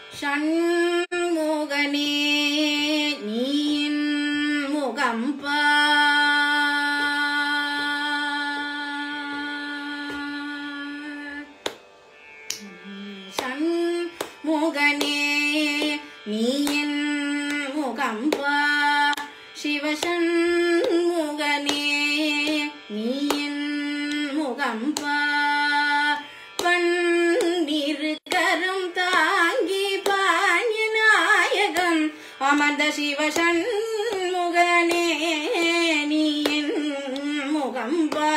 ஷண்முகனே நீயின் முகம்பா ஷண்முகனே நீயின் முகம்பா சிவசண்முகனே நீயின் முகம்பா பன்னிரு கரும் தாங்கி பாஞ்சநாயகம் அமர்ந்த சிவசண்முகனே நீயின் முகம்பா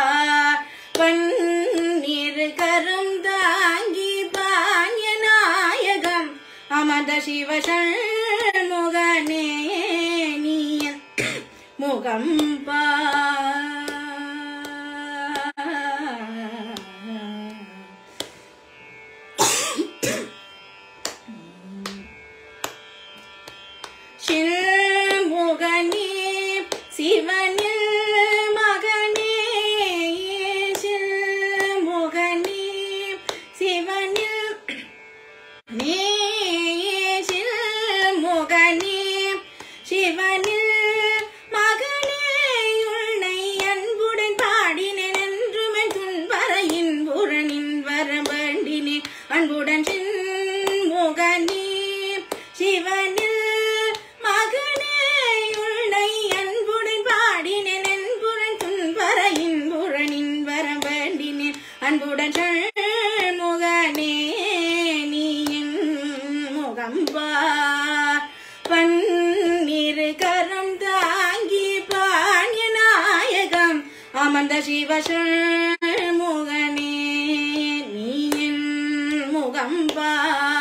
பன்னிரு கரும் தாங்கி பாஞ்சநாயகம் அமர்ந்த சிவசண்முகனே நீயின் முகம்பா சில்முகனே சிவனில் மகனே சில்முகனே சிவனில் நேசில் முகனே சிவனில் மகனே உன்னை அன்புடன் பாடினேன் என்றுமே துன்பர இன்புறனின் வர வேண்டினேன் அன்புடன் முகனே சிவனில் மகனே உன்னை அன்புடன் பாடினேன் என்புடன் துன்பர இன்புறனின் வர வேண்டினேன் அன்புடன் முகனே நீயின் முகம்பா பன்னிரு கரம் தாங்கி பாணிய நாயகம் அமர்ந்த சிவசள் முகனே நீயின் முகம்பா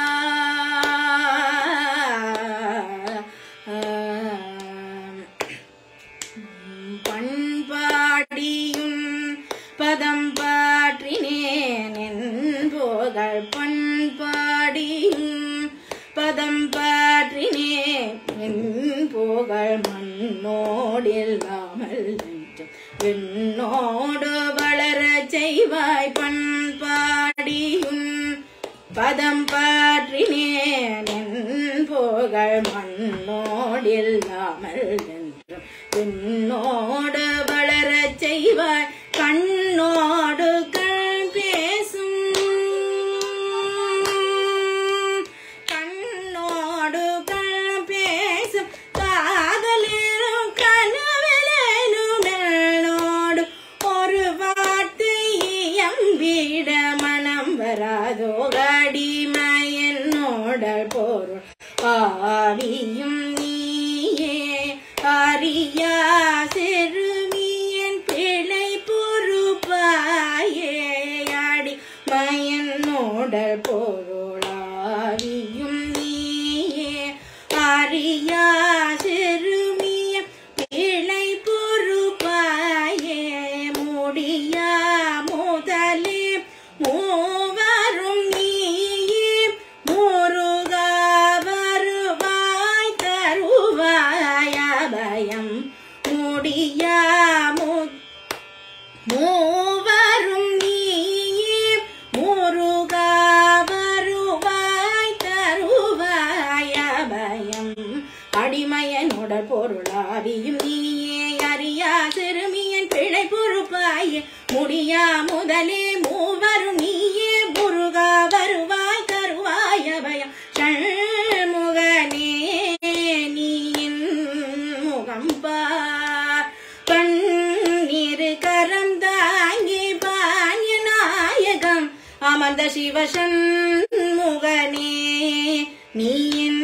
பண்பாடியும் பதம் பாற்றினேன் என்போகள் பண்பாடியும் பதம் பாற்றினேன் என்போகள் மண்ணோடில்லாமல் நெஞ்சம் விண்ணோடு வளரச் செய்வாய் பண்பாடியும் பதம் பாற்றினேன் என்போகள் மண்ணோடில்லாமல் என்றும் விண்ணோடு வளரச் செய்வாய் கண்ணோடு கண் பேசும் கண்ணோடு கண் பேசும் காதலிரும் கனவிலும் என்னோடு ஒரு வார்த்தை எம்பிட மனம் வராதோ அடிமை என்னோட பொருள் ஆவியும் நீயே அறியா சிறுமியன் பிழை பொறுப்பாயே அடி மயனோட பொருளாவியும் நீயே அறியா சிறுமியன் பிழை பொறுப்பாயே முடியா முதலே மூவரும் நீயே முருகா வருவாய் தருவாய பயம் முடியா மு மூவரும் நீயே முருகா வருவாய் தருவாய பயம் அடிமையனோட பொருளாவியும் நீயே அறியா சிறுமியன் பிழை பொறுப்பாயே முடியா முதலே மூவரும் நீயே முருகா வருவாய் தருவாய பயம் ஷண்முகனே நீயின் முகம்பா கண்ணீரு கரம் தாங்கி பாணிய நாயகம் அமர்ந்த சிவசண்முகனே நீயின்